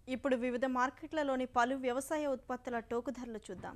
ఇప్పుడు వివిధ మార్కెట్లలోని పలు వ్యవసాయ ఉత్పత్తుల టోకు ధరలు చూద్దాం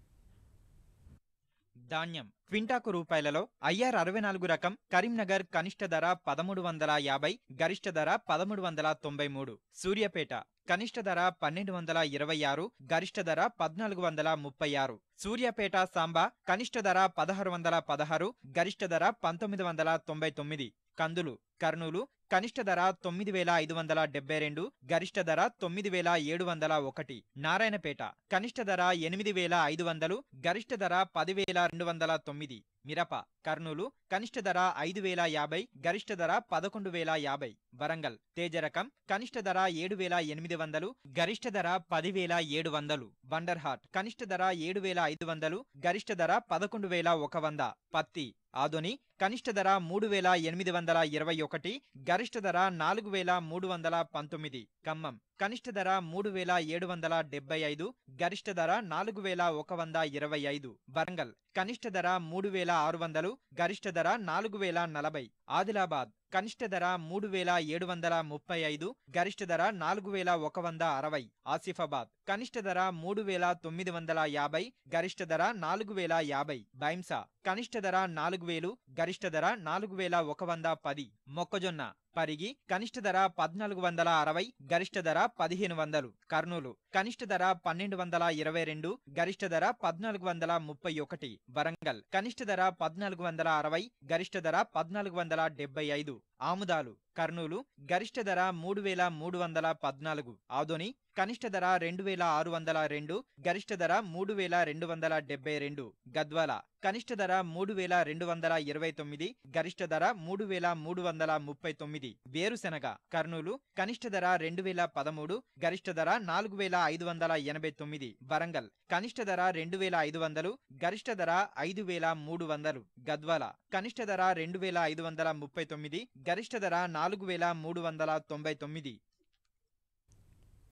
ధాన్యం క్వింటాకు రూపాయలలో ఐఆర్ అరవై నాలుగు రకం కరీంనగర్ కనిష్ట ధర పదమూడు వందల యాభై గరిష్ట ధర పదమూడు వందల తొంభై మూడు సూర్యాపేట కనిష్ట ధర పన్నెండు వందల ఇరవై ఆరు గరిష్ట ధర పద్నాలుగు వందల ముప్పై ఆరు సూర్యాపేట సాంబా కనిష్ట ధర పదహారు వందల పదహారు గరిష్ట ధర పంతొమ్మిది వందల తొంభై తొమ్మిది కందులు కర్నూలు కనిష్ట ధర తొమ్మిది వేల ఐదు వందల డెబ్బై రెండు గరిష్ట ధర తొమ్మిది వేల ఏడు వందల ఒకటి నారాయణపేట కనిష్ట ధర ఎనిమిది వేల ఐదు వందలు గరిష్ట ధర పదివేల రెండు వందల తొమ్మిది మిరప కర్నూలు కనిష్ట ధర ఐదు వేల యాభై గరిష్ట ధర పదకొండు వేల యాభై వరంగల్ తేజ రకం కనిష్ట ధర ఏడు వేల ఎనిమిది వందలు గరిష్ట ధర పదివేల ఏడు వందలు బండర్హాట్ కనిష్ట ధర ఏడు వేల ఐదు వందలు గరిష్ట ధర పదకొండు వేల ఒక వంద పత్తి ఆదోని కనిష్ట ధర మూడు వేల ఎనిమిది వందల ఇరవై ఒకటి గరిష్ట ధర నాలుగు వేల మూడు వందల పంతొమ్మిది ఖమ్మం కనిష్ట ధర మూడు వేల ఏడు వందల డెబ్బై ఐదు గరిష్ట ధర నాలుగు వేల ఒక వంద ఇరవై ఐదు వరంగల్ కనిష్ట ధర మూడు వేల ఆరు వందలు గరిష్ట ధర నాలుగు వేల నలభై ఆదిలాబాద్ కనిష్ట ధర మూడు వేల ఏడు వందల ముప్పై ఐదు గరిష్ట ధర నాలుగు వేల ఒక వంద అరవై ఆసిఫాబాద్ కనిష్ట ధర మూడు వేల తొమ్మిది వందల యాభై గరిష్ట ధర నాలుగు వేల యాభై బైంసా కనిష్ట ధర నాలుగు వేలు గరిష్ట ధర నాలుగు వేల ఒక వంద పది మొక్కజొన్న పరిగి కనిష్ట ధర పద్నాలుగు వందల అరవై గరిష్ట ధర పదిహేను వందలు కర్నూలు కనిష్ట ధర పన్నెండు వందల ఇరవై రెండు గరిష్ట ధర పద్నాలుగు వందల ముప్పై ఒకటి వరంగల్ కనిష్ట ధర పద్నాలుగు వందల అరవై గరిష్ట ధర పద్నాలుగు వందల డెబ్బై ఐదు ఆముదాలు కర్నూలు గరిష్ట ధర మూడు వేల మూడు వందల పద్నాలుగు ఆదోని కనిష్ట ధర రెండు వేల ఆరు వందల రెండు గరిష్ట ధర మూడు వేల రెండు వందల డెబ్బై రెండు గద్వాల కనిష్ట ధర మూడు వేల రెండు వందల ఇరవై తొమ్మిది గరిష్ట ధర మూడు వేల మూడు వందల ముప్పై తొమ్మిది వేరుశెనగ కర్నూలు కనిష్ట ధర రెండు వేల పదమూడు గరిష్ట ధర నాలుగు వేల ఐదు వందల ఎనభై తొమ్మిది వరంగల్ కనిష్ట ధర రెండు వేల ఐదు వందలు గరిష్ట ధర ఐదు వేల మూడు వందలు గద్వాల కనిష్ట ధర రెండు వేల ఐదు వందల ముప్పై తొమ్మిది గరిష్ట ధర నాలుగు వేల మూడు వందల తొంభై తొమ్మిది